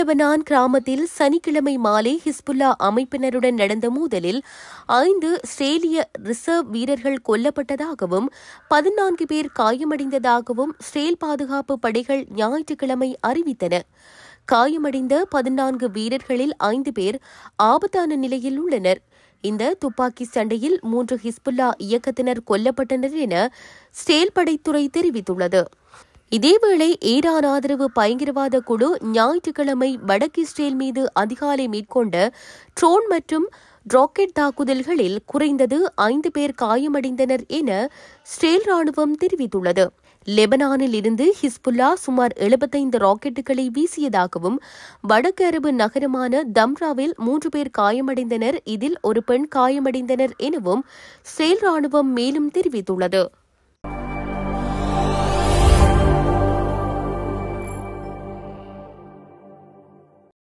Lebanon கிராமத்தில் சனிக்கிழமை மாலை ஹிஸ்புல்லா அமைப்பினருடன் நடந்த மோதலில் ஐந்து ஸ்ரேலிய ரிசர்வ் வீரர்கள் கொல்லப்பட்டதாகவும் பதினான்கு பேர் காயமடைந்ததாகவும் ஸ்ரேல் பாதுகாப்பு படைகள் ஞாயிற்றுக்கிழமை அறிவித்தன காயமடைந்த பதினான்கு வீரர்களில் ஐந்து பேர் ஆபத்தான நிலையில் உள்ளனர் இந்த துப்பாக்கி சண்டையில் மூன்று ஹிஸ்புல்லா இயக்கத்தினர் கொல்லப்பட்டனர் என ஸ்டேல் படைத்துறை தெரிவித்துள்ளது இதேவேளை ஈரான் ஆதரவு பயங்கரவாத குழு ஞாயிற்றுக்கிழமை வடக்கு இஸ்ரேல் மீது அதிகாலை மேற்கொண்ட ட்ரோன் மற்றும் ராக்கெட் தாக்குதல்களில் குறைந்தது ஐந்து பேர் காயமடைந்தனர் என ஸ்ரேல் ராணுவம் தெரிவித்துள்ளது லெபனானில் இருந்து ஹிஸ்புல்லா சுமார் எழுபத்தைந்து ராக்கெட்டுகளை வீசியதாகவும் வடக்கு அரபு நகரமான தம்ராவில் மூன்று பேர் காயமடைந்தனர் இதில் ஒரு பெண் காயமடைந்தனர் எனவும் ஸ்ரேல் ராணுவம் மேலும் தெரிவித்துள்ளது